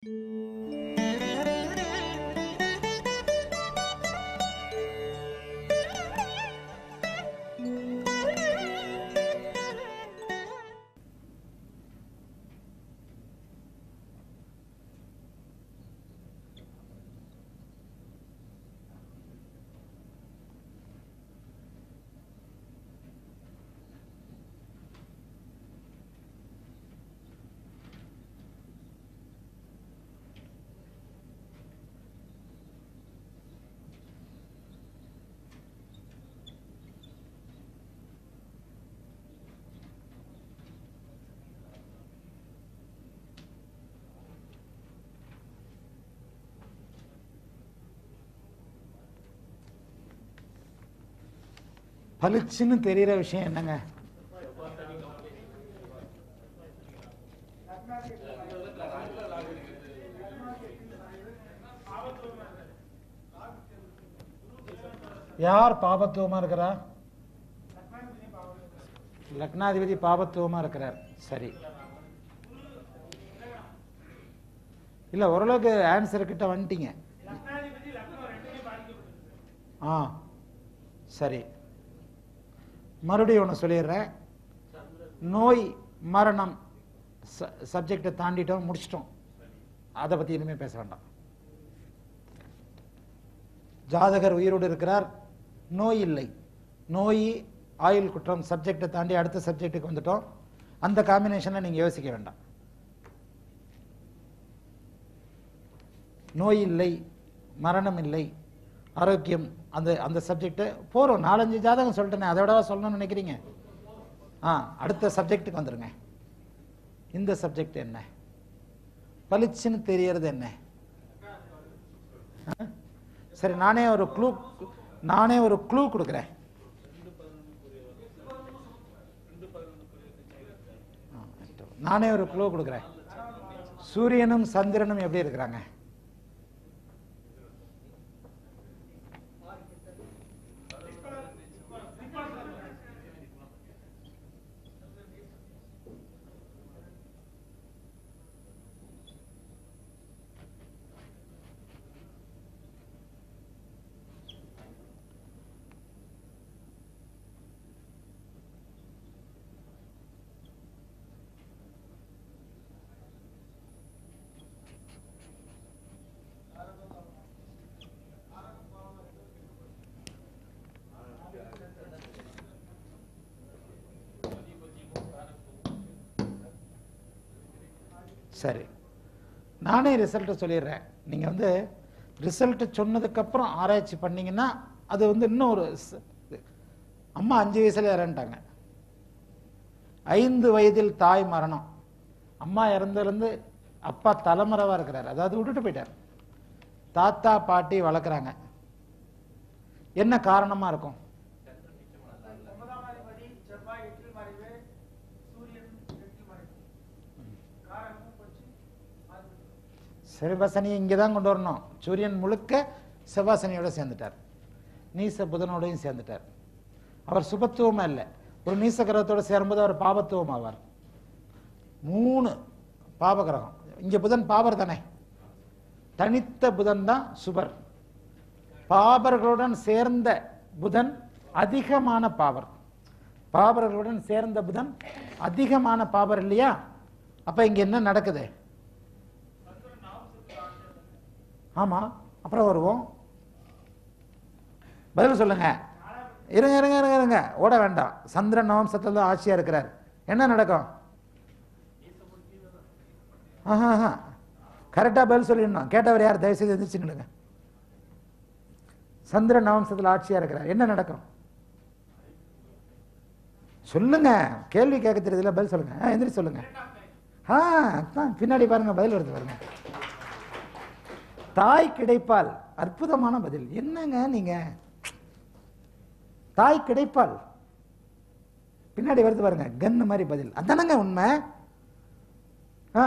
பளிச்சுன்னு தெரிகிற விஷயம் என்னங்க யார் பாபத்துவமா இருக்கிறா லக்னாதிபதி பாபத்துவமா இருக்கிறார் சரி இல்ல ஓரளவுக்கு ஆன்சர் கிட்ட வந்துட்டீங்க ஆ சரி மறுபடியும் ஒன்று சொல்லிடுறேன் நோய் மரணம் சப்ஜெக்டை தாண்டிட்டோம் முடிச்சிட்டோம் அதை பற்றி இனிமேல் பேச வேண்டாம் ஜாதகர் உயிரோடு இருக்கிறார் நோய் இல்லை நோய் ஆயுள் குற்றம் சப்ஜெக்டை தாண்டி அடுத்த சப்ஜெக்ட்டுக்கு வந்துட்டோம் அந்த காம்பினேஷனை நீங்கள் யோசிக்க வேண்டாம் நோய் இல்லை மரணம் இல்லை ஆரோக்கியம் அந்த அந்த சப்ஜெக்ட்டு போகிறோம் நாலஞ்சு ஜாதகம் சொல்லிட்டேனே அதை விடவா சொல்லணும்னு நினைக்கிறீங்க ஆ அடுத்த சப்ஜெக்ட்டுக்கு வந்துருங்க இந்த சப்ஜெக்ட் என்ன பளிச்சுன்னு தெரியறது என்ன ஆ? சரி நானே ஒரு க்ளூ நானே ஒரு க்ளூ கொடுக்குறேன் ஆ, நானே ஒரு க்ளூ கொடுக்குறேன் சூரியனும் சந்திரனும் எப்படி இருக்கிறாங்க சரி நானே ரிசல்ட்டை சொல்லிடுறேன் நீங்கள் வந்து ரிசல்ட்டு சொன்னதுக்கப்புறம் ஆராய்ச்சி பண்ணீங்கன்னா அது வந்து இன்னும் ஒரு ச- அம்மா அஞ்சு வயசுல இறந்துட்டாங்க ஐந்து வயதில் தாய் மரணம் அம்மா இறந்ததுலேருந்து அப்பா தலைமறைவாக இருக்கிறார் அதாவது விட்டுட்டு போயிட்டார் தாத்தா பாட்டி வளர்க்குறாங்க என்ன காரணமாக இருக்கும் ஒன்பதாம் அதிபதி செவ்வாய் எட்டில் மறைவு சூரியன் எட்டில் மறைவு காரணமும் போச்சு அது சிவசனியை இங்கே தான் கொண்டு வரணும் சூரியன் முழுக்க செவ்வாசனியோட சேர்ந்துட்டார் நீச புதனோடையும் சேர்ந்துட்டார் அவர் சுபத்துவமா இல்லை ஒரு நீச கிரகத்தோட சேரும்போது அவர் பாபத்துவம் ஆவார் மூணு பாப கிரகம் இங்க புதன் பாபர் தானே தனித்த புதன் தான் சுபர் பாபர்களுடன் சேர்ந்த புதன் அதிகமான பாவர் பாபர்களுடன் சேர்ந்த புதன் அதிகமான பாபர் இல்லையா அப்ப இங்க என்ன நடக்குது ஆமா அப்புறம் வருவோம் பதில் சொல்லுங்க இருங்க இருங்க இருங்க இருங்க ஓட வேண்டாம் சந்திரன் நவம்சத்தில் தான் ஆட்சியா இருக்கிறார் என்ன நடக்கும் ஆஹா கரெக்டாக பதில் சொல்லிடணும் கேட்டவர் யார் தயவுசெய்து எந்திரிச்சு நில்லுங்க சந்திரன் நவம்சத்தில் ஆட்சியா இருக்கிறார் என்ன நடக்கும் சொல்லுங்க கேள்வி கேட்க தெரியுதுல பதில் சொல்லுங்க ஆ, எந்திரிச்சு சொல்லுங்க ஆ அதான் பின்னாடி பாருங்க பதில் வருது பாருங்க தாய் கிடைப்பால் அற்புதமான பதில் என்னங்க நீங்க தாய் கிடைப்பால் பின்னாடி வருது பாருங்க கன்னு மாதிரி பதில் அதானங்க உண்மை ஆ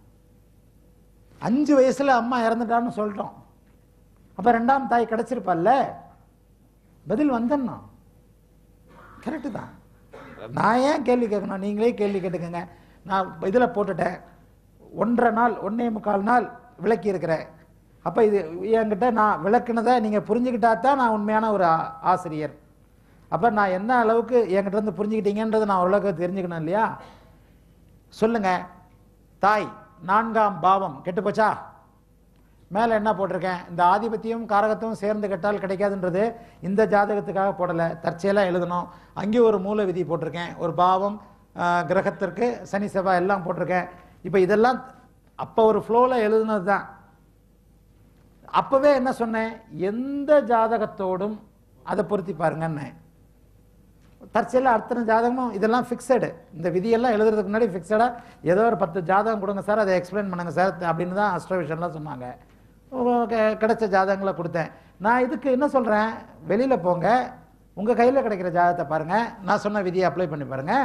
அஞ்சு வயசுல அம்மா இறந்துட்டான்னு சொல்லிட்டோம் அப்ப ரெண்டாம் தாய் கிடைச்சிருப்பால்ல பதில் வந்துடணும் கரெக்டு தான் நான் ஏன் கேள்வி கேட்கணும் நீங்களே கேள்வி கேட்டுக்கங்க நான் இதில் போட்டுட்டேன் ஒன்றரை நாள் ஒன்னே முக்கால் நாள் விளக்கி இருக்கிறேன் அப்போ இது என்கிட்ட நான் விளக்குனதை நீங்கள் புரிஞ்சுக்கிட்டா தான் நான் உண்மையான ஒரு ஆ- ஆசிரியர் அப்போ நான் என்ன அளவுக்கு என்கிட்ட இருந்து புரிஞ்சுக்கிட்டீங்கன்றதை நான் ஓரளவுக்கு தெரிஞ்சுக்கணும் இல்லையா சொல்லுங்க தாய் நான்காம் பாவம் கெட்டு போச்சா மேலே என்ன போட்டிருக்கேன் இந்த ஆதிபத்தியம் காரகத்துவம் சேர்ந்து கெட்டால் கிடைக்காதுன்றது இந்த ஜாதகத்துக்காக போடலை தற்செயலாக எழுதணும் அங்கே ஒரு மூல விதி போட்டிருக்கேன் ஒரு பாவம் ஆஹ், கிரகத்திற்கு சனி செவ்வாய் எல்லாம் போட்டிருக்கேன் இப்போ இதெல்லாம் அப்போ ஒரு ஃப்ளோவில் எழுதுனது தான் அப்போவே என்ன சொன்னேன் எந்த ஜாதகத்தோடும் அதை பொருத்தி பாருங்கன்னு தற்செயலாக அத்தனை ஜாதகமும் இதெல்லாம் ஃபிக்ஸடு இந்த விதியெல்லாம் எழுதுறதுக்கு முன்னாடி ஃபிக்ஸடாக ஏதோ ஒரு பத்து ஜாதகம் கொடுங்க சார் அதை எக்ஸ்பிளைன் பண்ணுங்க சார் அப்படின்னு தான் அஸ்ட்ரோவிஷன்லாம் சொன்னாங்க ஓ, கெ- கிடைச்ச ஜாதகங்களை கொடுத்தேன் நான் இதுக்கு என்ன சொல்கிறேன் வெளியில் போங்க உங்கள் கையில் கிடைக்கிற ஜாதகத்தை பாருங்கள் நான் சொன்ன விதியை அப்ளை பண்ணி பாருங்கள்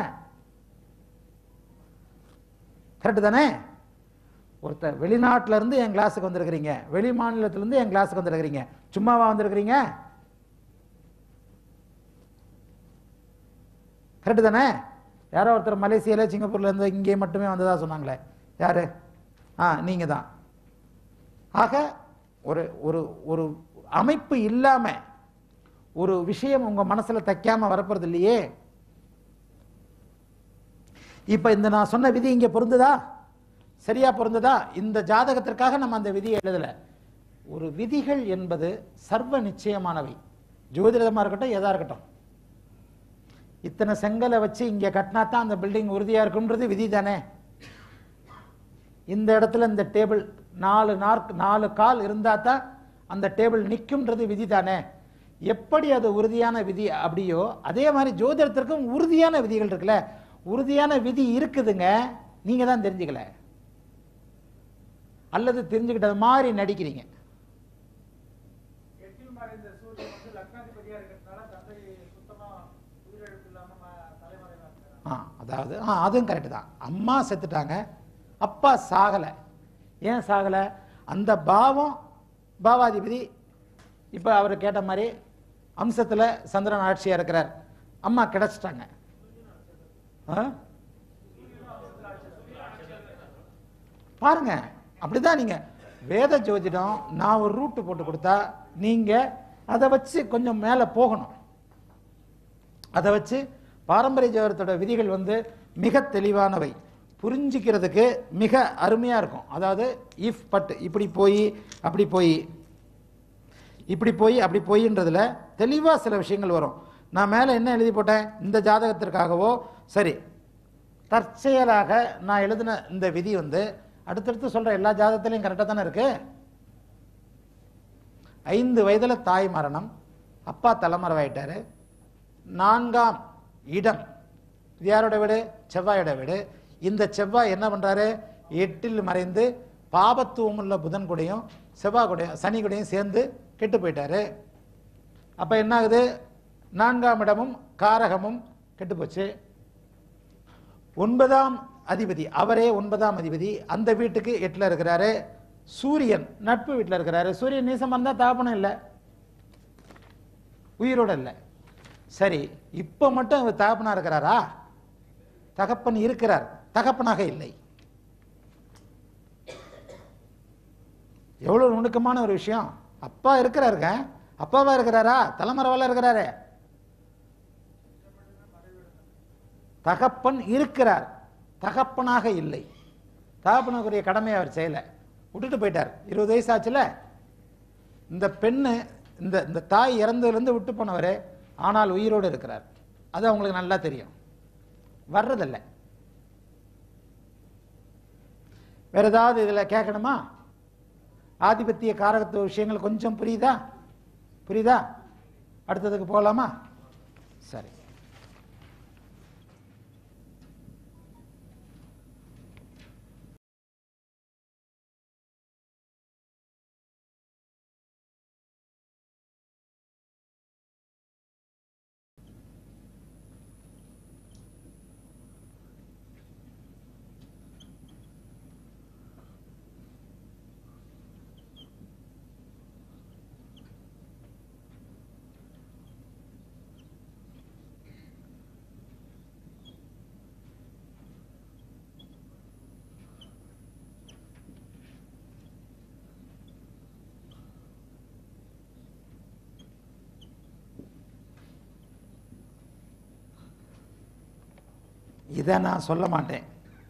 கரெக்டு தானே ஒருத்தர் வெளிநாட்டுல இருந்து என் கிளாஸுக்கு வந்திருக்கிறீங்க வெளி மாநிலத்திலேருந்து என் கிளாஸுக்கு வந்திருக்கிறீங்க சும்மாவா வந்திருக்கிறீங்க கரெக்டு தானே யாரோ ஒருத்தர் மலேசியால சிங்கப்பூர்ல இருந்து இங்கே மட்டுமே வந்ததா சொன்னாங்களே யாரு ஆ நீங்க தான் ஆக ஒரு ஒரு ஒரு அமைப்பு இல்லாம ஒரு விஷயம் உங்க மனசுல தைக்காம வரப்போறது இல்லையே இப்ப இந்த நான் சொன்ன விதி இங்க பொருந்துதா சரியா பொருந்துதா இந்த ஜாதகத்திற்காக நம்ம அந்த விதியை எழுதல ஒரு விதிகள் என்பது சர்வ நிச்சயமானவை ஜோதிடமா இருக்கட்டும் எதா இருக்கட்டும் இத்தனை செங்கலை வச்சு இங்க கட்டினா தான் அந்த பில்டிங் உறுதியா இருக்கும்ன்றது விதி தானே இந்த இடத்துல இந்த டேபிள் நாலு நார்க் நாலு கால் இருந்தா தான் அந்த டேபிள் நிற்கும்ன்றது விதி தானே எப்படி அது உறுதியான விதி அப்படியோ அதே மாதிரி ஜோதிடத்திற்கும் உறுதியான விதிகள் இருக்குல்ல உறுதியான விதி இருக்குதுங்க நீங்க தான் தெரிஞ்சுக்கல அல்லது தெரிஞ்சுக்கிட்டது மாதிரி நடிக்கிறீங்க எட்டில் மறைந்த சூரியன் வந்து லக்னாதிபதியா இருக்கிறதுனால தந்தை சுத்தமா உயிரிழப்பு இல்லாம ம- தலைமறைவா இருக்கிறார் ஆ அதாவது ஆ அதுவும் கரெக்டு தான் அம்மா செத்துட்டாங்க அப்பா சாகலை ஏன் சாகலை அந்த பாவம் பாவாதிபதி இப்போ அவர் கேட்ட மாதிரி அம்சத்தில் சந்திரன் ஆட்சியாக இருக்கிறார் அம்மா கிடச்சிட்டாங்க ஆ? பாருங்க அப்படிதான் நீங்க வேத ஜோதிடம் நான் ஒரு ரூட்டு போட்டு கொடுத்தா நீங்க அதை வச்சு கொஞ்சம் மேலே போகணும் அதை வச்சு பாரம்பரிய ஜோதிடத்தோட விதிகள் வந்து மிக தெளிவானவை புரிஞ்சிக்கிறதுக்கு மிக அருமையா இருக்கும் அதாவது இஃப் பட் இப்படி போய் அப்படி போய் இப்படி போய் அப்படி போயின்றதுல தெளிவா சில விஷயங்கள் வரும் நான் மேலே என்ன எழுதி போட்டேன் இந்த ஜாதகத்திற்காகவோ சரி தற்செயலாக நான் எழுதின இந்த விதி வந்து அடுத்தடுத்து சொல்ற எல்லா ஜாதகத்திலையும் கரெக்டாக தானே இருக்கு ஐந்து வயதுல தாய் மரணம் அப்பா தலைமறைவாயிட்டாரு நான்காம் இடம் இது யாரோட வீடு செவ்வாயோட வீடு இந்த செவ்வாய் என்ன பண்றாரு எட்டில் மறைந்து பாபத்துவம் உள்ள புதன் கூடயும் செவ்வாய் கூடயும் சனி கூடயும் சேர்ந்து கெட்டு போயிட்டாரு அப்ப என்ன ஆகுது நான்காம் இடமும் காரகமும் கெட்டு போச்சு ஒன்பதாம் அதிபதி அவரே ஒன்பதாம் அதிபதி அந்த வீட்டுக்கு எட்டுல இருக்கிறாரு சூரியன் நட்பு வீட்டுல இருக்கிறாரு சூரியன் நீசம் இருந்தா தாபனம் இல்லை உயிரோட இல்லை சரி இப்ப மட்டும் அவர் தகப்பனா இருக்கிறாரா தகப்பன் இருக்கிறார் தகப்பனாக இல்லை எவ்வளவு நுணுக்கமான ஒரு விஷயம் அப்பா இருக்கிறாருங்க அப்பாவா இருக்கிறாரா தலைமறைவால இருக்கிறாரு தகப்பன் இருக்கிறார் தகப்பனாக இல்லை தகப்பனுக்குரிய கடமையை அவர் செய்யல விட்டுட்டு போயிட்டார் இருபது வயசு ஆச்சுல இந்த பெண்ணு இந்த இந்த தாய் இறந்ததுலேருந்து விட்டு போனவர் ஆனால் உயிரோடு இருக்கிறார் அது அவங்களுக்கு நல்லா தெரியும் வர்றதில்லை வேற ஏதாவது இதில் கேட்கணுமா ஆதிபத்திய காரகத்துவ விஷயங்கள் கொஞ்சம் புரியுதா புரியுதா அடுத்ததுக்கு போகலாமா சரி இதை நான் சொல்ல மாட்டேன்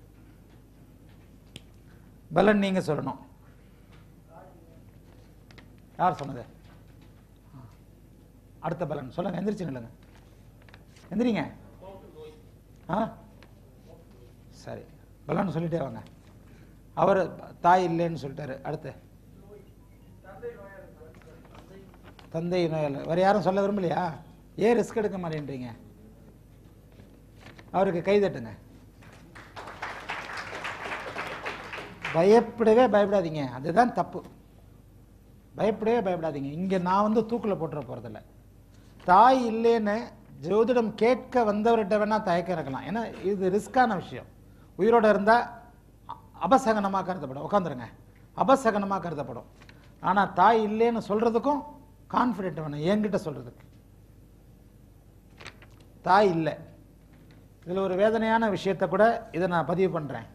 பலன் நீங்க சொல்லணும் யார் சொன்னது ஆ. அடுத்த பலன் சொல்லுங்க எந்திரிச்சு நில்லுங்க எந்திரிங்க ஆ சரி பலன் சொல்லிட்டே வாங்க அவர் தாய் இல்லைன்னு சொல்லிட்டாரு அடுத்து தந்தை நோயாளி வேற யாரும் சொல்ல விரும்பலையா ஏன் ரிஸ்க் எடுக்க மாட்டேன்றீங்க அவருக்கு கை தட்டுங்க பயப்படவே பயப்படாதீங்க அதுதான் தப்பு பயப்படவே பயப்படாதீங்க இங்க நான் வந்து தூக்குல போட்டுற போறதில்ல தாய் இல்லைன்னு ஜோதிடம் கேட்க வந்தவர்கிட்ட வேணா தயக்கம் இருக்கலாம் ஏன்னா இது ரிஸ்கான விஷயம் உயிரோட இருந்தா அ- அபசகனமா கருதப்படும் உட்காந்துருங்க அபசகனமா கருதப்படும் ஆனா தாய் இல்லைன்னு சொல்றதுக்கும் கான்ஃபிடென்ட் வேணும் என்கிட்ட சொல்றதுக்கு தாய் இல்லை இதுல ஒரு வேதனையான விஷயத்தை கூட இதை நான் பதிவு பண்றேன்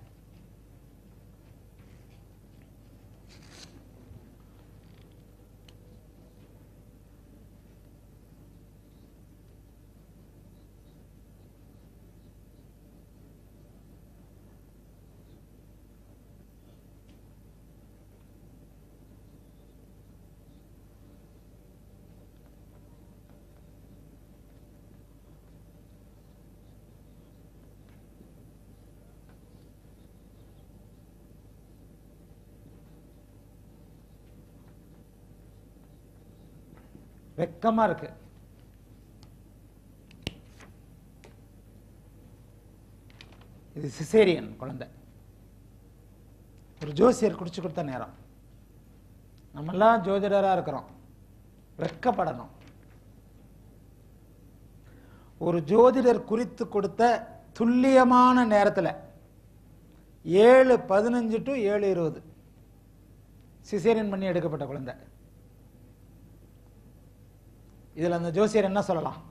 வெக்கமா இருக்கு இது சிசேரியன் குழந்தை ஒரு ஜோசியர் குடிச்சு கொடுத்த நேரம் நம்மெல்லாம் ஜோதிடரா இருக்கிறோம் வெக்கப்படணும் ஒரு ஜோதிடர் குறித்து கொடுத்த துல்லியமான நேரத்துல ஏழு பதினஞ்சு டு ஏழு இருபது சிசேரியன் பண்ணி எடுக்கப்பட்ட குழந்தை இதுல அந்த ஜோசியர் என்ன சொல்லலாம்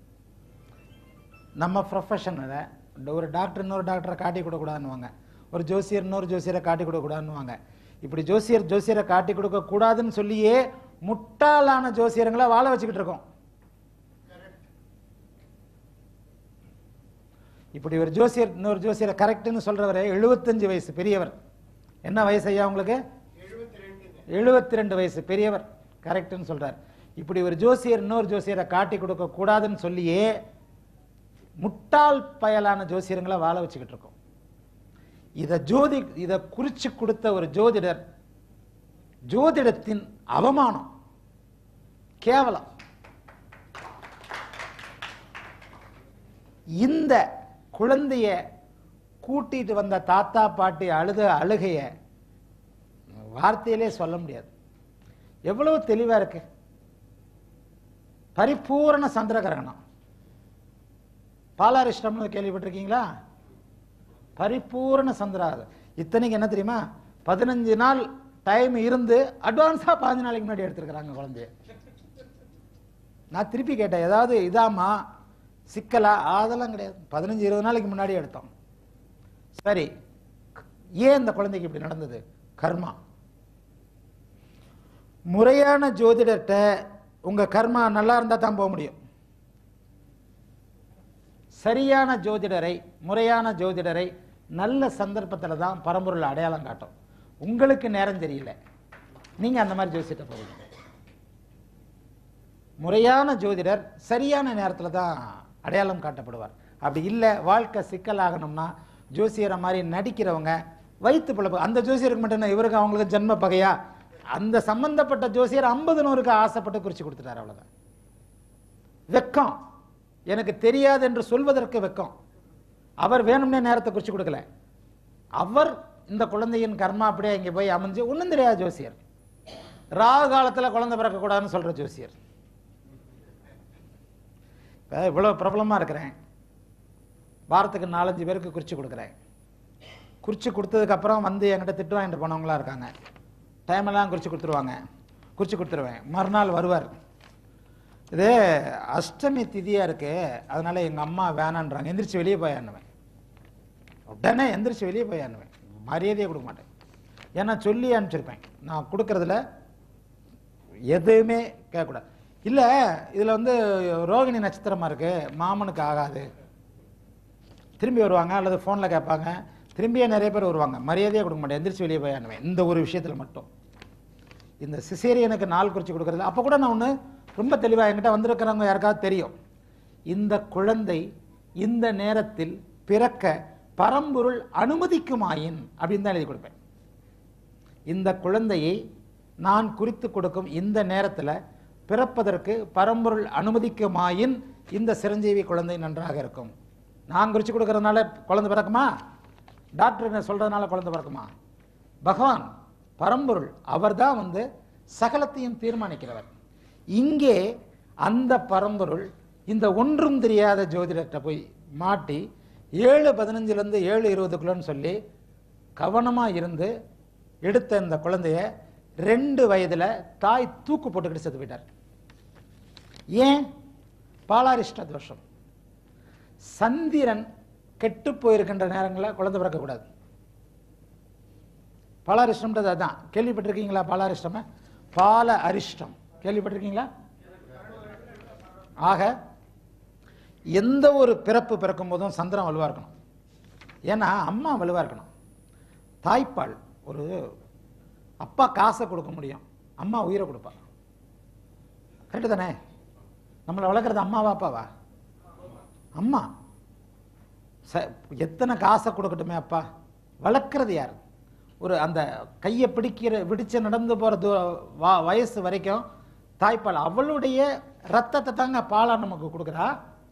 நம்ம ப்ரொஃபஷனில் ஒரு டாக்டர் இன்னொரு டாக்டரை காட்டி கொடுக்கூடாதுன்னுவாங்க ஒரு ஜோசியர் இன்னொரு ஜோசியரை காட்டி கொடுக்கூடாதுன்னுவாங்க இப்படி ஜோசியர் ஜோசியரை காட்டி கொடுக்க கூடாதுன்னு சொல்லியே முட்டாளான ஜோசியருங்களை வாழ வச்சுக்கிட்டு இருக்கோம் இப்படி ஒரு ஜோசியர் இன்னொரு ஜோசியரை கரெக்ட்னு சொல்றவரே 75 வயசு பெரியவர் என்ன வயசு ஐயா உங்களுக்கு எழுபத்தி ரெண்டு வயசு பெரியவர் கரெக்ட்னு சொல்றார் இப்படி ஒரு ஜோசியர் இன்னொரு ஜோசியரை காட்டி கொடுக்க கூடாதுன்னு சொல்லியே முட்டாள் பயலான ஜோசியருங்களை வாழ வச்சுக்கிட்டு இருக்கோம் இத ஜோதி இத குறிச்சு கொடுத்த ஒரு ஜோதிடர் ஜோதிடத்தின் அவமானம் கேவலம் இந்த குழந்தைய கூட்டிட்டு வந்த தாத்தா பாட்டி அழுத அழுகைய வார்த்தையிலே சொல்ல முடியாது எவ்வளவு தெளிவா இருக்கு பரிபூரண சந்திர கிரகணம் பாலாரிஷ்டம்னு கேள்விப்பட்டிருக்கீங்களா பரிபூரண சந்திராகம் இத்தனைக்கு என்ன தெரியுமா பதினஞ்சு நாள் டைம் இருந்து அட்வான்ஸா பதினஞ்சு நாளைக்கு முன்னாடி எடுத்திருக்கிறாங்க குழந்தைய நான் திருப்பி கேட்டேன் ஏதாவது இதாமா சிக்கலா அதெல்லாம் கிடையாது பதினஞ்சு இருபது நாளைக்கு முன்னாடி எடுத்தோம் சரி ஏன் இந்த குழந்தைக்கு இப்படி நடந்தது கர்மா முறையான ஜோதிடர்கிட்ட உங்க கர்மா நல்லா இருந்தா தான் போக முடியும் சரியான ஜோதிடரை முறையான ஜோதிடரை நல்ல சந்தர்ப்பத்தில் தான் பரம்பொருள் அடையாளம் காட்டும் உங்களுக்கு நேரம் தெரியல நீங்க அந்த மாதிரி ஜோசிட்ட போவீங்க முறையான ஜோதிடர் சரியான நேரத்தில் தான் அடையாளம் காட்டப்படுவார் அப்படி இல்லை வாழ்க்கை சிக்கலாகணும்னா ஜோசியரை மாதிரி நடிக்கிறவங்க வயிற்று பிழப்பு அந்த ஜோசியருக்கு மட்டும் என்ன இவருக்கு அவங்களுக்கு ஜென்ம பகையா அந்த சம்பந்தப்பட்ட ஜோசியர் ஐம்பது நூறுக்கு ஆசைப்பட்டு குறிச்சு கொடுத்துட்டார் அவ்வளவுதான் வெக்கம் எனக்கு தெரியாது என்று சொல்வதற்கு வெக்கம் அவர் வேணும்னே நேரத்தை குறிச்சு கொடுக்கல அவர் இந்த குழந்தையின் கர்மா அப்படியே இங்க போய் அமைஞ்சு ஒண்ணும் தெரியாது ஜோசியர் ராகு காலத்துல குழந்தை பிறக்க கூடாதுன்னு சொல்ற ஜோசியர் இப்ப இவ்வளவு பிரபலமா இருக்கிறேன் வாரத்துக்கு நாலஞ்சு பேருக்கு குறிச்சு கொடுக்குறேன் குறிச்சு கொடுத்ததுக்கு அப்புறம் வந்து என்கிட்ட திட்டு வாங்கிட்டு போனவங்களா இருக்காங்க டைம் எல்லாம் குறிச்சு கொடுத்துருவாங்க குறிச்சு கொடுத்துருவேன் மறுநாள் வருவார் இது அஷ்டமி திதியா இருக்கு அதனால எங்க அம்மா வேணான்றாங்க எந்திரிச்சு வெளியே போயான்னுவேன் உடனே எந்திரிச்சு வெளியே போயான்னுவேன் மரியாதையே கொடுக்க மாட்டேன் ஏன்னா சொல்லி அனுப்பிச்சிருப்பேன் நான் கொடுக்கறதுல எதுவுமே கேட்கக்கூடாது இல்ல இதுல வந்து ரோகிணி நட்சத்திரமா இருக்கு மாமனுக்கு ஆகாது திரும்பி வருவாங்க அல்லது ஃபோனில் கேட்பாங்க திரும்பியே நிறைய பேர் வருவாங்க மரியாதையாக கொடுக்க மாட்டேன் எந்திரிச்சு வெளியே போய் ஆனுவேன் இந்த ஒரு விஷயத்தில் மட்டும் இந்த சிசேரியனுக்கு நாள் குறித்து கொடுக்குறது அப்போ கூட நான் ஒன்று ரொம்ப தெளிவாக என்கிட்ட வந்திருக்கிறவங்க யாருக்காவது தெரியும் இந்த குழந்தை இந்த நேரத்தில் பிறக்க பரம்பொருள் அனுமதிக்குமாயின் அப்படின்னு தான் எழுதி கொடுப்பேன் இந்த குழந்தையை நான் குறித்து கொடுக்கும் இந்த நேரத்தில் பிறப்பதற்கு பரம்பொருள் அனுமதிக்குமாயின் இந்த சிரஞ்சீவி குழந்தை நன்றாக இருக்கும் நான் குறித்து கொடுக்கறதுனால குழந்தை பிறக்குமா டாக்டர் என்ன சொல்றதுனால குழந்தை பிறக்குமா பகவான் பரம்பொருள் அவர்தான் வந்து சகலத்தையும் தீர்மானிக்கிறவர் இங்கே அந்த பரம்பொருள் இந்த ஒன்றும் தெரியாத ஜோதிடர்கிட்ட போய் மாட்டி ஏழு பதினஞ்சுலேருந்து ஏழு இருபதுக்குள்ளன்னு சொல்லி கவனமாக இருந்து எடுத்த இந்த குழந்தைய ரெண்டு வயதுல தாய் தூக்கு போட்டுக்கிட்டு செத்து போயிட்டார் ஏன் பாலாரிஷ்ட தோஷம் சந்திரன் கெட்டு போயிருக்கின்ற நேரங்களில் குழந்தை பிறக்கக்கூடாது பாலாரிஷ்டம்ன்றது அதான் கேள்விப்பட்டிருக்கீங்களா பாலாரிஷ்டம் பால அரிஷ்டம் கேள்விப்பட்டிருக்கீங்களா ஆக எந்த ஒரு பிறப்பு பிறக்கும் போதும் சந்திரன் வலுவாக இருக்கணும் ஏன்னா அம்மா வலுவாக இருக்கணும் தாய்ப்பால் ஒரு அப்பா காசை கொடுக்க முடியும் அம்மா உயிரை கொடுப்பா கரெக்டு தானே நம்மளை வளர்க்குறது அம்மாவா அப்பாவா அம்மா ச எத்தனை காசை கொடுக்கட்டுமே அப்பா வளர்க்குறது யார் ஒரு அந்த கையை பிடிக்கிற பிடிச்சு நடந்து போகிற தூ வா வயசு வரைக்கும் தாய்ப்பால் அவளுடைய ரத்தத்தை தாங்க பாலா நமக்கு கொடுக்குறா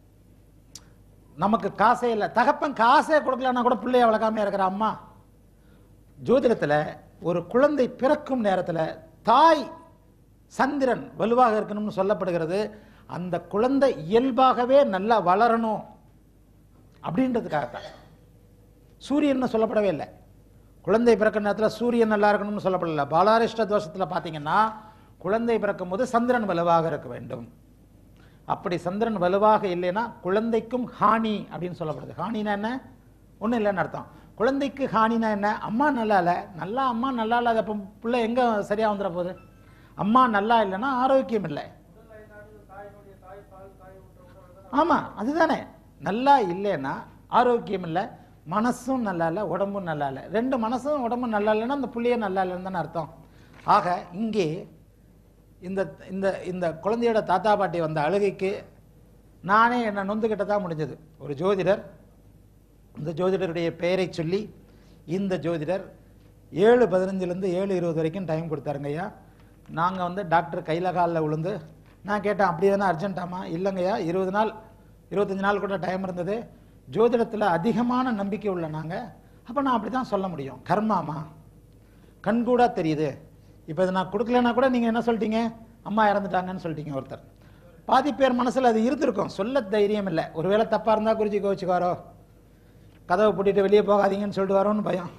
நமக்கு காசே இல்லை தகப்பன் காசே கொடுக்கலன்னா கூட பிள்ளைய வளர்க்காம இருக்கிற அம்மா ஜோதிடத்தில் ஒரு குழந்தை பிறக்கும் நேரத்தில் தாய் சந்திரன் வலுவாக இருக்கணும்னு சொல்லப்படுகிறது அந்த குழந்தை இயல்பாகவே நல்லா வளரணும் அப்படின்றதுக்காகத்தான் சூரியன் சொல்லப்படவே இல்லை குழந்தை பிறக்கிற நேரத்தில் சூரியன் நல்லா இருக்கணும்னு சொல்லப்படல பாலாரிஷ்ட தோஷத்தில் பார்த்தீங்கன்னா குழந்தை பிறக்கும் போது சந்திரன் வலுவாக இருக்க வேண்டும் அப்படி சந்திரன் வலுவாக இல்லைன்னா குழந்தைக்கும் ஹானி அப்படின்னு சொல்லப்படுது ஹானினா என்ன ஒன்றும் இல்லைன்னு அர்த்தம் குழந்தைக்கு ஹானினா என்ன அம்மா நல்லா இல்லை நல்லா அம்மா நல்லா இல்லாத அப்போ பிள்ளை எங்கே சரியாக வந்துட போகுது அம்மா நல்லா இல்லைன்னா ஆரோக்கியம் இல்லை முதல் ஐந்தாண்டு தாயினுடைய தாய் பால் தாய் ஊட்ட உணவு ஆமாம் அதுதானே நல்லா இல்லைன்னா ஆரோக்கியம் இல்லை மனசும் நல்லா இல்லை உடம்பும் நல்லா இல்லை ரெண்டு மனசும் உடம்பும் நல்லா இல்லைன்னா அந்த புள்ளையே நல்லா இல்லைன்னு தானே அர்த்தம் ஆக இங்கே இந்த இந்த இந்த குழந்தையோட தாத்தா பாட்டி வந்த அழுகைக்கு நானே என்னை நொந்துக்கிட்ட தான் முடிஞ்சது ஒரு ஜோதிடர் இந்த ஜோதிடருடைய பெயரை சொல்லி இந்த ஜோதிடர் ஏழு பதினஞ்சுலேருந்து ஏழு இருபது வரைக்கும் டைம் கொடுத்தாருங்க ஐயா நாங்கள் வந்து டாக்டர் கையில் காலில் விழுந்து நான் கேட்டேன் அப்படி தானே அர்ஜென்ட்டாமா இல்லைங்கய்யா இருபது நாள் இருபத்தஞ்சு நாள் கூட டைம் இருந்தது ஜோதிடத்தில் அதிகமான நம்பிக்கை உள்ள நாங்கள் அப்போ நான் அப்படி தான் சொல்ல முடியும் கர்மாமா கண்கூடா தெரியுது இப்போ இதை நான் கொடுக்கலன்னா கூட நீங்கள் என்ன சொல்லிட்டீங்க அம்மா இறந்துட்டாங்கன்னு சொல்லிட்டீங்க ஒருத்தர் பாதி பேர் மனசில் அது இருந்திருக்கும் சொல்ல தைரியம் இல்லை ஒருவேளை தப்பாக இருந்தால் குறிச்சி கோவிச்சுக்காரோ கதவை பூட்டிட்டு வெளியே போகாதீங்கன்னு சொல்லிட்டு வரோன்னு பயம்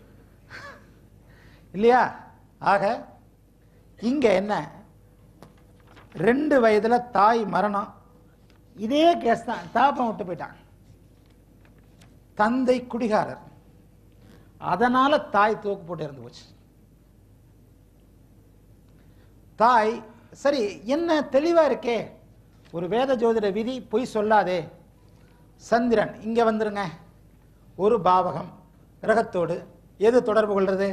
இல்லையா ஆக இங்கே என்ன ரெண்டு வயதில் தாய் மரணம் இதே கேஸ் தான் தாப்பம் விட்டு போயிட்டான் தந்தை குடிகாரர் அதனால தாய் தூக்கு போட்டு இறந்து போச்சு தாய் சரி என்ன தெளிவா இருக்கே ஒரு வேத ஜோதிட விதி பொய் சொல்லாதே சந்திரன் இங்க வந்துருங்க ஒரு பாவகம் கிரகத்தோடு எது தொடர்பு கொள்றது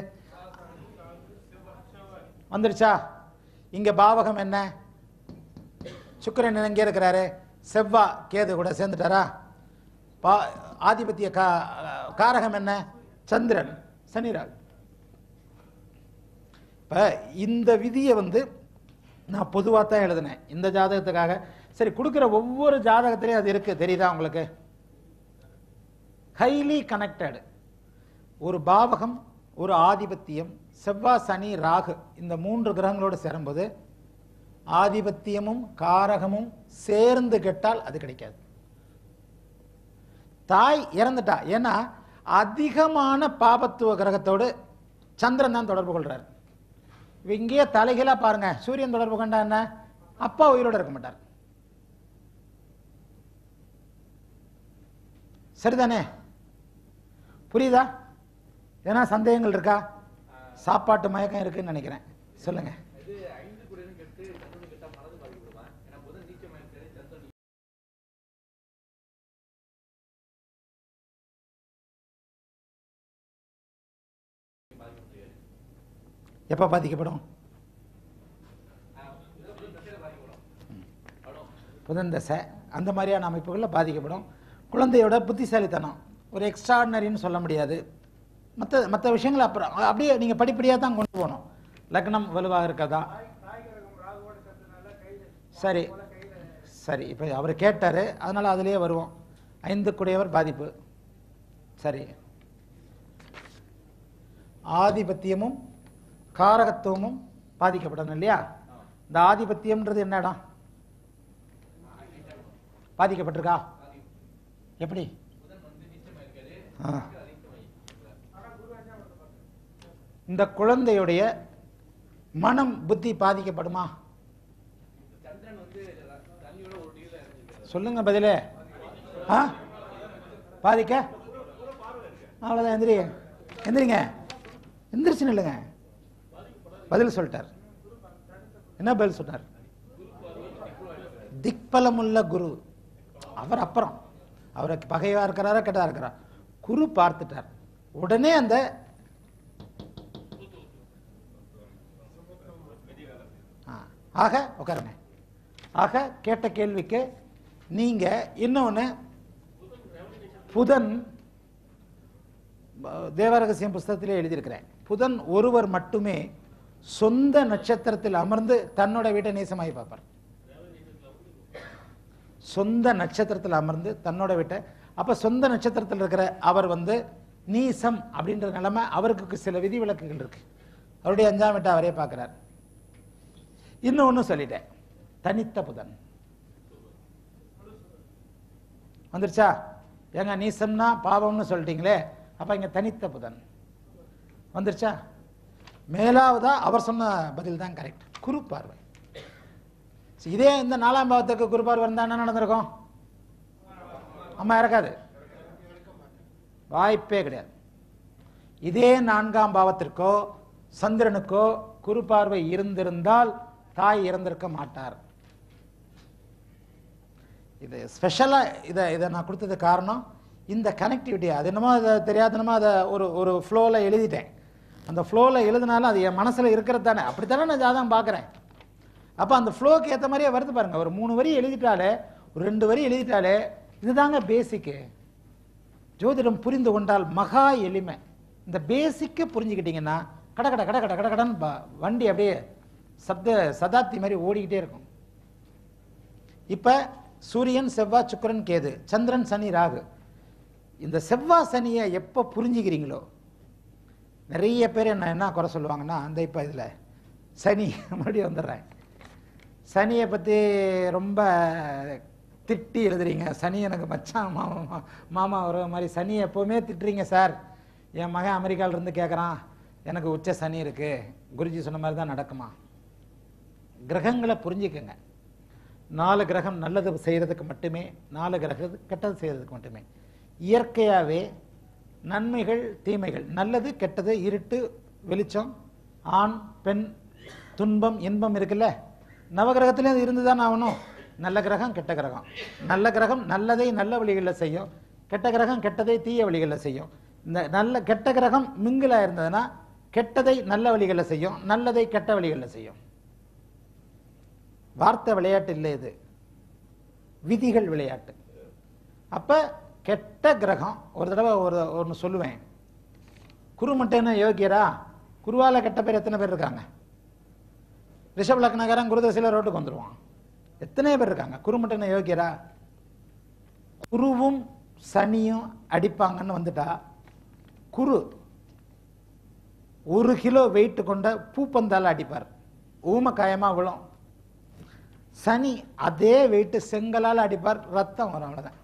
வந்துருச்சா இங்க பாவகம் என்ன சுக்கிரன் எங்கே இருக்கிறாரு செவ்வா கேது கூட சேர்ந்துட்டாரா பா ஆதிபத்திய கா காரகம் என்ன சந்திரன் சனிரால் இப்போ இந்த விதியை வந்து நான் பொதுவாக தான் எழுதினேன் இந்த ஜாதகத்துக்காக சரி கொடுக்குற ஒவ்வொரு ஜாதகத்திலையும் அது இருக்குது தெரியுதா உங்களுக்கு ஹைலி கனெக்டட் ஒரு பாவகம் ஒரு ஆதிபத்தியம் செவ்வாய் சனி ராகு இந்த மூன்று கிரகங்களோடு சேரும்போது ஆதிபத்தியமும் காரகமும் சேர்ந்து கெட்டால் அது கிடைக்காது தாய் இறந்துட்டா ஏன்னா அதிகமான பாபத்துவ கிரகத்தோடு சந்திரன் தான் தொடர்பு கொள்றார் இப்ப இங்கேயே தலைகீழா பாருங்க சூரியன் தொடர்பு கொண்டா என்ன அப்பா உயிரோட இருக்க மாட்டார் சரிதானே புரியுதா ஏன்னா சந்தேகங்கள் இருக்கா சாப்பாட்டு மயக்கம் இருக்குன்னு நினைக்கிறேன் சொல்லுங்க எப்போ பாதிக்கப்படும் புதன் தசை அந்த மாதிரியான அமைப்புகளில் பாதிக்கப்படும் குழந்தையோட புத்திசாலித்தனம் ஒரு எக்ஸ்ட்ராடினரின்னு சொல்ல முடியாது மற்ற மற்ற விஷயங்கள் அப்புறம் அப்படியே நீங்கள் படிப்படியாக தான் கொண்டு போகணும் லக்னம் வலுவாக இருக்கதா தாய்கரகம் ராகுவோட சேர்த்தனால கைது சரி சரி இப்போ அவர் கேட்டார் அதனால் அதிலேயே வருவோம் ஐந்து குடையவர் பாதிப்பு சரி ஆதிபத்தியமும் காரகத்துவமும் பாதிக்கப்படணும் இல்லையா இந்த ஆதிபத்தியம்ன்றது என்ன இடம் பாதிக்கப்பட்டிருக்கா எப்படி ஆ. இந்த குழந்தையுடைய மனம் புத்தி பாதிக்கப்படுமா சொல்லுங்க பதிலே ஆ பாதிக்க அவ்வளோதான் எந்திரி எந்திரிங்க எந்திரிச்சு நில்லுங்க பதில் சொல்லிட்டார் என்ன பதில் சொன்னார் திக்பலமுள்ள குரு அவர் அப்புறம் அவருக்கு பகைவா இருக்கிறாரா கெட்டதா இருக்கிறார் குரு பார்த்துட்டார் உடனே அந்த ஆ, ஆக உட்காருங்க ஆக கேட்ட கேள்விக்கு நீங்க இன்னொன்னு புதன் ப- தேவரகசியம் புஸ்தகத்திலே எழுதியிருக்கிறேன் புதன் ஒருவர் மட்டுமே சொந்த நட்சத்திரத்தில் அமர்ந்து தன்னோட வீட்டை நேசமாகி பார்ப்பார் சொந்த நட்சத்திரத்தில் அமர்ந்து தன்னோட வீட்டை அப்ப சொந்த நட்சத்திரத்தில் இருக்கிற அவர் வந்து நீசம் அப்படின்ற நிலைமை அவருக்கு சில விதி விலக்குகள் இருக்கு அவருடைய அஞ்சாம் வீட்டை அவரே பார்க்கிறார் இன்னொன்னு சொல்லிட்டேன் தனித்த புதன் வந்துருச்சா ஏங்க நீசம்னா பாவம்னு சொல்லிட்டீங்களே அப்ப இங்க தனித்த புதன் வந்துருச்சா மேலாவதா அவர் சொன்ன பதில் தான் கரெக்ட் குரு பார்வை சரி, இதே இந்த நாலாம் பாவத்துக்கு குரு பார்வை இருந்தா என்ன நடந்திருக்கும் அம்மா இறக்காது வாய்ப்பே கிடையாது இதே நான்காம் பாவத்திற்கோ சந்திரனுக்கோ குரு பார்வை இருந்திருந்தால் தாய் இறந்திருக்க மாட்டார் இது ஸ்பெஷலாக இதை இதை நான் கொடுத்தது காரணம் இந்த கனெக்டிவிட்டி அது என்னமோ அதை தெரியாதனமோ அதை ஒரு ஒரு ஃப்ளோவில் எழுதிட்டேன் அந்த ஃப்ளோவில் எழுதினாலும் அது என் மனசில் இருக்கிறது தானே அப்படித்தானே நான் ஜாதகம் பார்க்குறேன் அப்போ அந்த ஃப்ளோக்கு ஏற்ற மாதிரியே வருது பாருங்க ஒரு மூணு வரி எழுதிட்டாலே ஒரு ரெண்டு வரி எழுதிட்டாலே இதுதாங்க பேசிக்கு ஜோதிடம் புரிந்து கொண்டால் மகா எளிமை இந்த பேசிக்கை புரிஞ்சுக்கிட்டீங்கன்னா கட கட கட கட கட கடன்னு ப- வண்டி அப்படியே சப்த சதாப்தி மாதிரி ஓடிக்கிட்டே இருக்கும் இப்ப சூரியன் செவ்வாய் சுக்கிரன் கேது சந்திரன் சனி ராகு இந்த செவ்வாய் சனியை எப்போ புரிஞ்சுக்கிறீங்களோ நிறைய பேர் என்ன என்ன குறை சொல்லுவாங்கன்னா அந்த இப்போ இதில் சனி மறுபடியும் வந்துடுறேன் சனியை பற்றி ரொம்ப திட்டி எழுதுறீங்க சனி எனக்கு மச்சான் மாமா மாமா வர மாதிரி சனி எப்போவுமே திட்டுறீங்க சார் என் மகன் அமெரிக்கால இருந்து கேட்குறான் எனக்கு உச்ச சனி இருக்கு குருஜி சொன்ன மாதிரி தான் நடக்குமா கிரகங்களை புரிஞ்சுக்கங்க நாலு கிரகம் நல்லது செய்கிறதுக்கு மட்டுமே நாலு கிரகம் கெட்டது செய்கிறதுக்கு மட்டுமே இயற்கையாகவே நன்மைகள் தீமைகள் நல்லது கெட்டது இருட்டு வெளிச்சம் ஆண் பெண் துன்பம் இன்பம் இருக்குல்ல நவகிரகத்திலே அது இருந்து தான் ஆகணும் நல்ல கிரகம் கெட்ட கிரகம் நல்ல கிரகம் நல்லதை நல்ல வழிகளில் செய்யும் கெட்ட கிரகம் கெட்டதை தீய வழிகளில் செய்யும் இந்த நல்ல கெட்ட கிரகம் மிங்கிலா இருந்ததுன்னா கெட்டதை நல்ல வழிகளில் செய்யும் நல்லதை கெட்ட வழிகளில் செய்யும் வார்த்தை விளையாட்டு இல்லை இது விதிகள் விளையாட்டு அப்ப கெட்ட கிரகம் ஒரு தடவை ஒரு ஒன்று சொல்லுவேன் குரு மட்டும் என்ன யோகியரா குருவால கெட்ட பேர் எத்தனை பேர் இருக்காங்க ரிஷப் லக்னகாரன் குருதசையில் ரோட்டுக்கு வந்துருவான் எத்தனை பேர் இருக்காங்க குரு மட்டும் என்ன யோகியரா குருவும் சனியும் அடிப்பாங்கன்னு வந்துட்டா குரு ஒரு கிலோ வெயிட் கொண்ட பூப்பந்தால அடிப்பார் ஊமக்காயமா விழும் சனி அதே வெயிட் செங்கலால் அடிப்பார் ரத்தம் வரும் அவ்வளவுதான்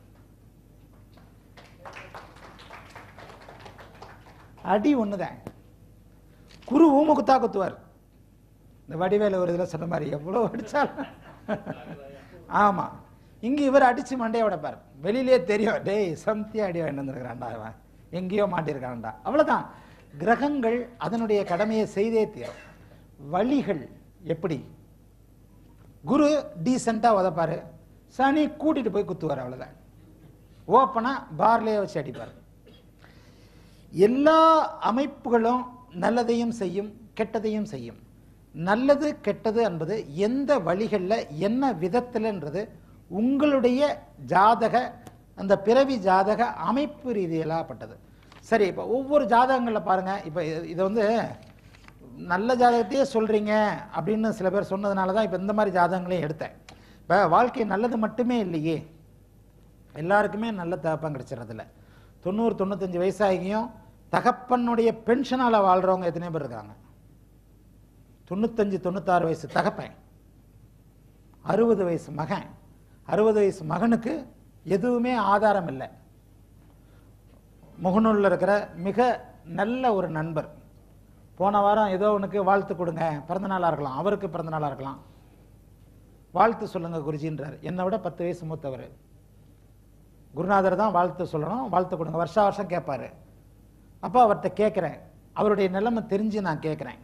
அடி ஒண்ணுதான் குரு ஊம குத்தா குத்துவார் இந்த வடிவேல ஒரு இதில் சொன்ன மாதிரி எவ்வளோ அடிச்சாலும் ஆமா இங்க இவர் அடிச்சு மண்டையை உடைப்பார் வெளியிலே தெரியும் டேய் சந்தியா அடி வாங்கிட்டு வந்திருக்கிறான்டா இவன் எங்கேயோ மாட்டியிருக்கான்டா அவ்வளவுதான் கிரகங்கள் அதனுடைய கடமையை செய்தே தீரும் வழிகள் எப்படி குரு டீசெண்டாக உதப்பாரு சனி கூட்டிட்டு போய் குத்துவார் அவ்வளவுதான் ஓப்பனா பார்லேயே வச்சு அடிப்பார் எல்லா அமைப்புகளும் நல்லதையும் செய்யும் கெட்டதையும் செய்யும் நல்லது கெட்டது என்பது எந்த வழிகளில் என்ன விதத்தில்ன்றது உங்களுடைய ஜாதக அந்த பிறவி ஜாதக அமைப்பு ரீதியிலாப்பட்டது சரி இப்போ ஒவ்வொரு ஜாதகங்களில் பாருங்க இப்போ இது- இது வந்து நல்ல ஜாதகத்தையே சொல்றீங்க அப்படின்னு சில பேர் சொன்னதுனால தான் இப்போ இந்த மாதிரி ஜாதகங்களையும் எடுத்தேன் இப்போ வாழ்க்கை நல்லது மட்டுமே இல்லையே எல்லாருக்குமே நல்ல தகப்பன் கிடைச்சிடறதில்ல தொண்ணூறு தொண்ணூத்தஞ்சு வயசாகியும் தகப்பனுடைய பென்ஷனால் வாழ்கிறவங்க எத்தனை பேர் இருக்காங்க தொண்ணூத்தஞ்சு தொண்ணூத்தாறு வயசு தகப்பன் அறுபது வயசு மகன் அறுபது வயசு மகனுக்கு எதுவுமே ஆதாரம் இல்லை முகநூலில் இருக்கிற மிக நல்ல ஒரு நண்பர் போன வாரம் ஏதோ உனக்கு வாழ்த்து கொடுங்க பிறந்த நாளாக இருக்கலாம் அவருக்கு பிறந்த நாளாக இருக்கலாம் வாழ்த்து சொல்லுங்க குருஜின்றார் என்னை விட பத்து வயசு மூத்தவர் குருநாதர் தான் வாழ்த்து சொல்லணும் வாழ்த்து கொடுங்க வருஷா வருஷம் கேட்பாரு அப்போ அவர்கிட்ட கேட்குறேன் அவருடைய நிலைமை தெரிஞ்சு நான் கேட்குறேன்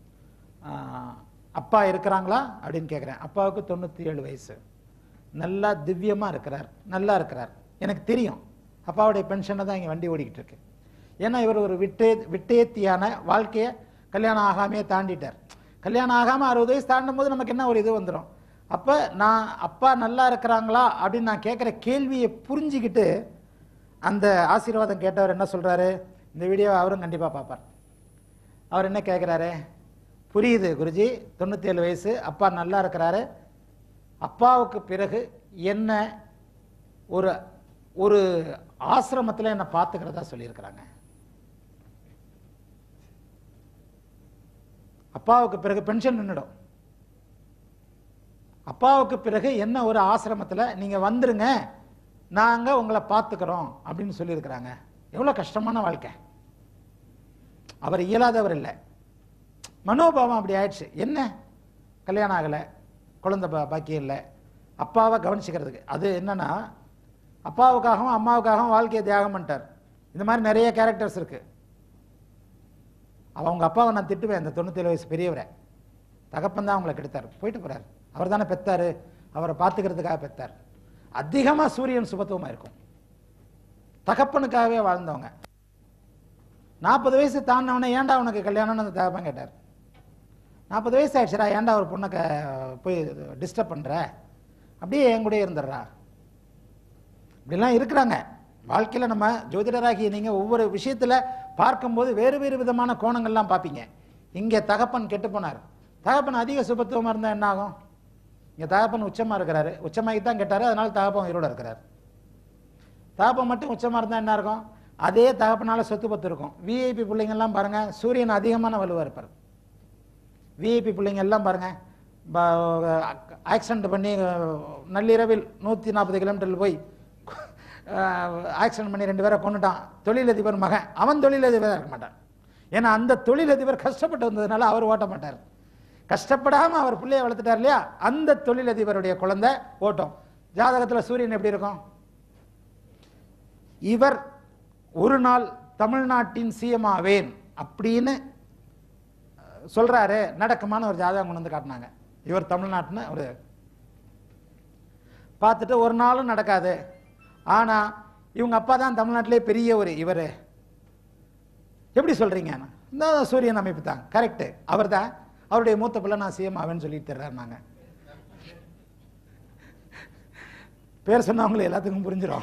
அப்பா இருக்கிறாங்களா அப்படின்னு கேட்குறேன் அப்பாவுக்கு தொண்ணூற்றி ஏழு வயசு நல்லா திவ்யமாக இருக்கிறார் நல்லா இருக்கிறார் எனக்கு தெரியும் அப்பாவுடைய பென்ஷனை தான் இங்கே வண்டி ஓடிக்கிட்டு இருக்கு ஏன்னா இவர் ஒரு விட்டே விட்டேத்தியான வாழ்க்கையை கல்யாணம் ஆகாமையே தாண்டிட்டார் கல்யாணம் ஆகாமல் அறுபது வயசு தாண்டும் போது நமக்கு என்ன ஒரு இது வந்துடும் அப்போ நான் அப்பா நல்லா இருக்கிறாங்களா அப்படின்னு நான் கேட்குற கேள்வியை புரிஞ்சுக்கிட்டு அந்த ஆசீர்வாதம் கேட்டவர் என்ன சொல்கிறாரு இந்த வீடியோவை அவரும் கண்டிப்பாக பார்ப்பார் அவர் என்ன கேட்குறாரு புரியுது குருஜி தொண்ணூற்றி ஏழு வயசு அப்பா நல்லா இருக்கிறாரு அப்பாவுக்கு பிறகு என்ன ஒரு ஒரு ஆசிரமத்தில் என்னை பார்த்துக்கிறதா சொல்லியிருக்கிறாங்க அப்பாவுக்கு பிறகு பென்ஷன் நின்றுடும் அப்பாவுக்கு பிறகு என்ன ஒரு ஆசிரமத்தில் நீங்கள் வந்துருங்க நாங்கள் உங்களை பார்த்துக்கிறோம் அப்படின்னு சொல்லியிருக்கிறாங்க எவ்வளோ கஷ்டமான வாழ்க்கை அவர் இயலாதவர் இல்லை மனோபாவம் அப்படி ஆயிடுச்சு என்ன கல்யாணம் ஆகலை குழந்தை பா பாக்கியம் இல்லை அப்பாவை கவனிச்சுக்கிறதுக்கு அது என்னன்னா அப்பாவுக்காகவும் அம்மாவுக்காகவும் வாழ்க்கையை தியாகம் பண்ணிட்டார் இந்த மாதிரி நிறைய கேரக்டர்ஸ் இருக்கு அவங்க அப்பாவை நான் திட்டுவேன் அந்த தொண்ணூத்தேழு வயசு பெரியவரை தகப்பன் தான் அவங்களை கெடுத்தார் போயிட்டு போறார் அவர் தானே பெத்தாரு அவரை பார்த்துக்கிறதுக்காக பெத்தார் அதிகமாக சூரியன் சுபத்துவமாக இருக்கும் தகப்பனுக்காகவே வாழ்ந்தவங்க நாற்பது வயசு தாண்டினவனே ஏன்டா உனக்கு கல்யாணம்னு அந்த தகப்பன் கேட்டார் நாற்பது வயசு ஆயிடுச்சுடா ஏன்டா ஒரு பொண்ணை க போய் டிஸ்டர்ப் பண்ணுற அப்படியே என் கூடயே இருந்துடுறா இப்படிலாம் இருக்கிறாங்க வாழ்க்கையில் நம்ம ஜோதிடராகிய நீங்கள் ஒவ்வொரு விஷயத்தில் பார்க்கும்போது வேறு வேறு விதமான கோணங்கள்லாம் பார்ப்பீங்க இங்கே தகப்பன் கெட்டு போனார் தகப்பன் அதிக சுபத்துவமாக இருந்தால் என்ன ஆகும் இங்கே தகப்பன் உச்சமாக இருக்கிறாரு உச்சமாகி தான் கெட்டாரு அதனால தகப்பன் உயிரோட இருக்கிறார் தகப்பன் மட்டும் உச்சமாக இருந்தால் என்ன இருக்கும் அதே தகப்பனால சொத்து பத்து இருக்கும் விஐபி பிள்ளைங்கள்லாம் பாருங்கள் சூரியன் அதிகமான வலுவாக இருப்பார் விஐபி பிள்ளைங்க எல்லாம் பாருங்கள் ஆக்சிடென்ட் பண்ணி அஹ், நள்ளிரவில் நூற்றி நாற்பது கிலோமீட்டரில் போய் ஆக்சிடென்ட் பண்ணி ரெண்டு பேரை கொண்டுட்டான் தொழிலதிபர் மகன் அவன் தொழிலதிபராக இருக்க மாட்டான் ஏன்னா அந்த தொழிலதிபர் கஷ்டப்பட்டு வந்ததுனால அவர் ஓட்ட மாட்டார் கஷ்டப்படாமல் அவர் பிள்ளைய வளர்த்துட்டார் இல்லையா அந்த தொழிலதிபருடைய குழந்தை ஓட்டும் ஜாதகத்தில் சூரியன் எப்படி இருக்கும் இவர் ஒரு நாள் தமிழ்நாட்டின் சிஎம் ஆவேன் அப்படின்னு அஹ், சொல்றாரு நடக்குமான ஒரு ஜாதகம் கொண்டு வந்து காட்டினாங்க இவர் தமிழ்நாட்டுன்னு ஒரு பார்த்துட்டு ஒரு நாளும் நடக்காது ஆனா இவங்க அப்பா தான் தமிழ்நாட்டிலே பெரிய ஒரு இவர் எப்படி சொல்றீங்க இந்த சூரியன் அமைப்பு தான் கரெக்டு அவர் தான் அவருடைய மூத்த பிள்ளை நான் சிஎம் ஆவேன்னு சொல்லிட்டு தர்றாரு நாங்க பேர் சொன்னவங்களை எல்லாத்துக்கும் புரிஞ்சிடும்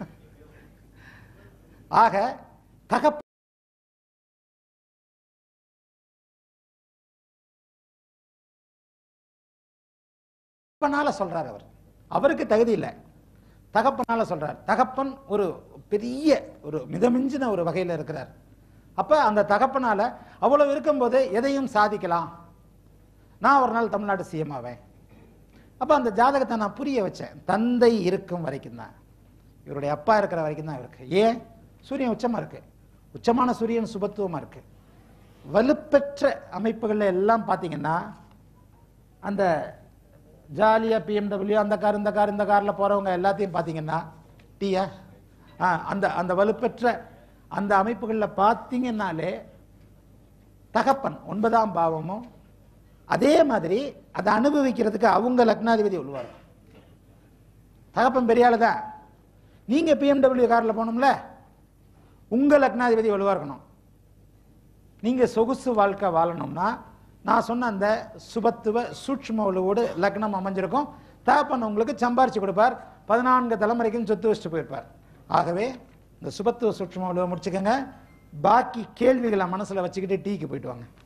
ஆக தகப்ப தகப்பனால சொல்றார் அவர் அவருக்கு தகுதி இல்லை தகப்பனால சொல்றார் தகப்பன் ஒரு பெரிய ஒரு மிதமிஞ்சின ஒரு வகையில் இருக்கிறார் அப்ப அந்த தகப்பனால அவ்வளவு இருக்கும்போது எதையும் சாதிக்கலாம் நான் ஒரு நாள் தமிழ்நாடு சிஎம் ஆவேன் அப்ப அந்த ஜாதகத்தை நான் புரிய வச்சேன் தந்தை இருக்கும் வரைக்கும் தான் இவருடைய அப்பா இருக்கிற வரைக்கும் தான் இருக்கு ஏன் சூரியன் உச்சமா இருக்கு உச்சமான சூரியன் சுபத்துவமா இருக்கு வலுப்பெற்ற அமைப்புகள்ல எல்லாம் பார்த்தீங்கன்னா அந்த ஜாலியா பிஎம்டபிள்யூ அந்த கார் இந்த கார் இந்த கார்ல போறவங்க எல்லாத்தையும் பார்த்தீங்கன்னா டீயா ஆ அந்த அந்த வலுப்பெற்ற அந்த அமைப்புகளில் பார்த்தீங்கன்னாலே தகப்பன் ஒன்பதாம் பாவமும் அதே மாதிரி அதை அனுபவிக்கிறதுக்கு அவங்க லக்னாதிபதி உள்ளுவார் தகப்பன் பெரிய ஆளு தான் நீங்க பிஎம்டபிள்யூ கார்ல போகணும்ல உங்க லக்னாதிபதி வலுவா இருக்கணும் நீங்கள் சொகுசு வாழ்க்கை வாழணும்னா நான் சொன்ன அந்த சுபத்துவ சூட்சும உழுவோடு லக்னம் அமைஞ்சிருக்கும் தகப்பன் உங்களுக்கு சம்பாரிச்சு கொடுப்பார் பதினான்கு தலைமுறைக்கும் சொத்து வச்சுட்டு போயிருப்பார் ஆகவே இந்த சுபத்துவ சூட்சும உழுவை முடிச்சுக்கோங்க பாக்கி கேள்விகளை மனசுல வச்சுக்கிட்டு டீக்கு போயிட்டு வாங்க